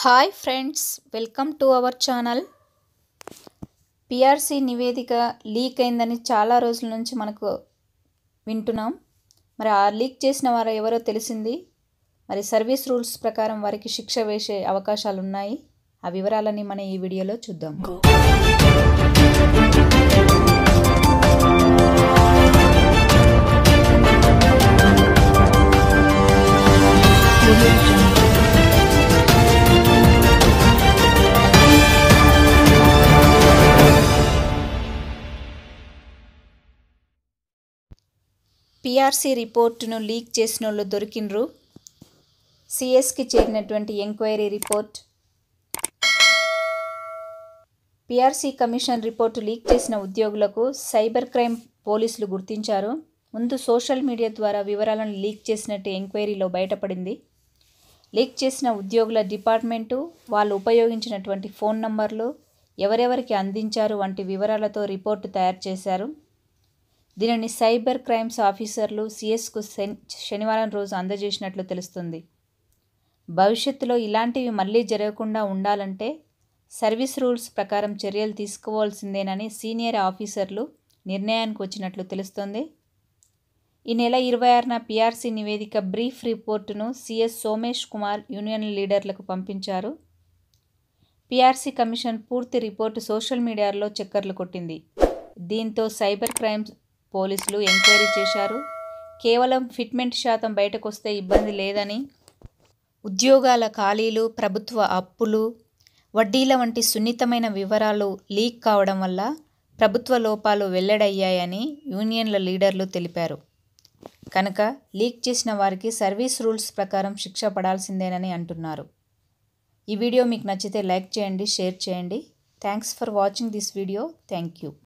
hi friends welcome to our channel PRC నివేదిక leak అయిందని చాలా రోజుల నుంచి మనకు వింటున్నాం మరి ఆ లీక్ చేసిన వారు ఎవరో తెలిసింది మరి సర్వీస్ రూల్స్ ప్రకారం వారికి శిక్ష వేసే అవకాశాలు ఉన్నాయి ఆ వివరాలని మనం ఈ వీడియోలో చూద్దాం పిఆర్సీ రిపోర్టును లీక్ చేసిన వాళ్ళు దొరికినరు సిఎస్కి చేరినటువంటి enquiry report PRC commission report leak చేసిన ఉద్యోగులకు సైబర్ క్రైమ్ పోలీసులు గుర్తించారు ముందు సోషల్ మీడియా ద్వారా వివరాలను లీక్ చేసినట్టు ఎంక్వైరీలో బయటపడింది లీక్ చేసిన ఉద్యోగుల డిపార్ట్మెంటు వాళ్ళు ఉపయోగించినటువంటి ఫోన్ నంబర్లు ఎవరెవరికి అందించారు వంటి వివరాలతో రిపోర్టు తయారు చేశారు దీనిని సైబర్ క్రైమ్స్ ఆఫీసర్లు సిఎస్కు శనివారం రోజు అందజేసినట్లు తెలుస్తుంది భవిష్యత్తులో ఇలాంటివి మళ్ళీ జరగకుండా ఉండాలంటే సర్వీస్ రూల్స్ ప్రకారం చర్యలు తీసుకోవాల్సిందేనని సీనియర్ ఆఫీసర్లు నిర్ణయానికి వచ్చినట్లు తెలుస్తుంది ఈ నెల ఇరవై ఆరున పిఆర్సీ నివేదిక బ్రీఫ్ రిపోర్టును సిఎస్ సోమేష్ కుమార్ యూనియన్ లీడర్లకు పంపించారు పిఆర్సీ కమిషన్ పూర్తి రిపోర్టు సోషల్ మీడియాలో చక్కర్లు కొట్టింది దీంతో సైబర్ క్రైమ్స్ పోలీసులు ఎంక్వైరీ చేశారు కేవలం ఫిట్మెంట్ శాతం బయటకు వస్తే ఇబ్బంది లేదని ఉద్యోగాల ఖాళీలు ప్రభుత్వ అప్పులు వడ్డీల వంటి సున్నితమైన వివరాలు లీక్ కావడం వల్ల ప్రభుత్వ లోపాలు వెల్లడయ్యాయని యూనియన్ల లీడర్లు తెలిపారు కనుక లీక్ చేసిన వారికి సర్వీస్ రూల్స్ ప్రకారం శిక్ష పడాల్సిందేనని అంటున్నారు ఈ వీడియో మీకు నచ్చితే లైక్ చేయండి షేర్ చేయండి thanks for watching this video thank you